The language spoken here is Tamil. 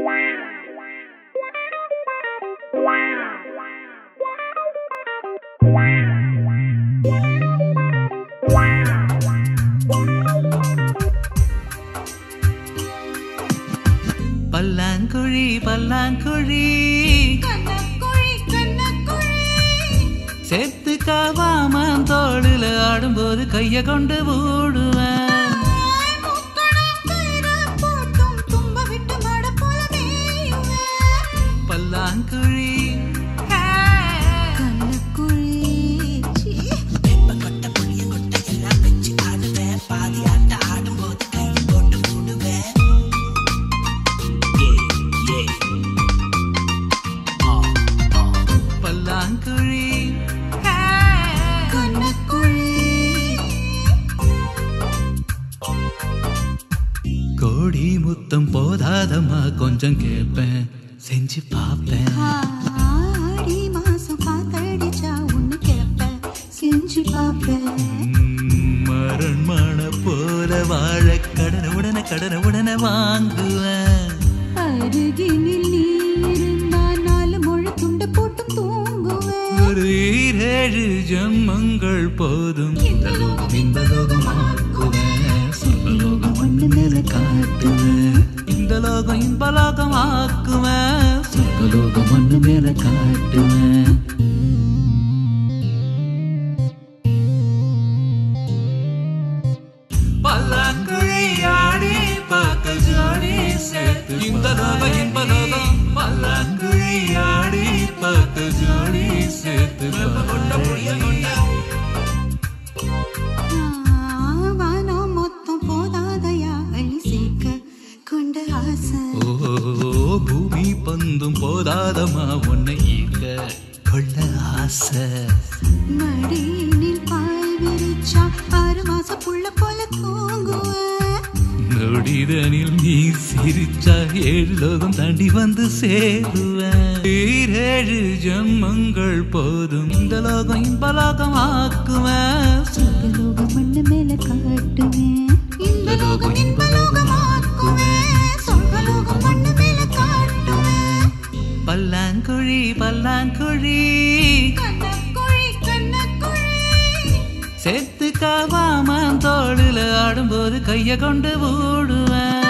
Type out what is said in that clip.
பல்லாங்குழி பல்லாங்குழி கண்ணக்குழி கண்ணக்குழி சேர்த்து காவாமன் தோளுல ஆடும்போது கைய கொண்டு ஓடுவேன் முக்கணம் கயிறு போட்டும் தும்ப விட்டு மட போல மேயுவேன் பல்லாங்குழி கண்ணக்குழி பல்லாங்குழி கண்ணக்குழி கோடி முத்தம் போதாதம்மா கொஞ்சம் கேட்பேன் செஞ்சு பார்ப்பேன் ஆடி மாசம் காத்தடிச்சா ஒண்ணு கேப்பேன் செஞ்சு பாப்பேன் ம், மரண்மான போல வாழ கடன உடனே கடன உடனே வாங்குவேன் அருகினில் நீ இருந்தா நாலு மொழி துண்டு போட்டு தூங்குவேன் ஒரு ஈரேழு ஜன்மங்கள் போதும் இந்த லோகம் இந்த லோகம் ஆக்குவேன் சொந்த லோகம் ஒண்ணு மேல காட்டுவேன் இந்த லோகம் இந்த லோகம் ஆக்குவேன் சொந்த லோகம் ஒண்ணு மேல காட்டுவேன் பல்லாங்குழி ஆடி பார்க்க ஜோடி சேர்த்து இந்த லோகம் இன்ப லோகம் பல்லாங்குழி ஆடி பார்க்க ஜோடி சேர்த்து கொண்ட புளிய கொண்ட வானம் மொத்தம் போதாதையா அள்ளி சேர்க்க கொண்ட ஆசை ஓ பூமி பந்தும் போதாதமா உன்னை ஈர்க்க கொள்ள ஆசை மடியினில் பாய் விரிச்சா ஆறு மாச புள்ள போல தூங்குவேன் நொடிதனில் நீ சிரிச்சா ஏழு லோகம் தாண்டி வந்து சேருவேன் ஏழு ஜன்மங்கள் போதும் இந்த லோகம் இன்ப லோகம் ஆக்குவேன் சொர்க்கலோகம் மண்ணு மேல காட்டுவேன் இந்த லோகம் இன்ப லோகம் ஆக்குவேன் சொர்க்கலோகம் மண்ணு மேல காட்டுவேன் பல்லாங்குழி பல்லாங்குழி கண்ணக்குழி கண்ணக்குழி சேர்த்து காவாமன் தோளுல ஆடும்போது கைய கொண்டு ஓடுவேன்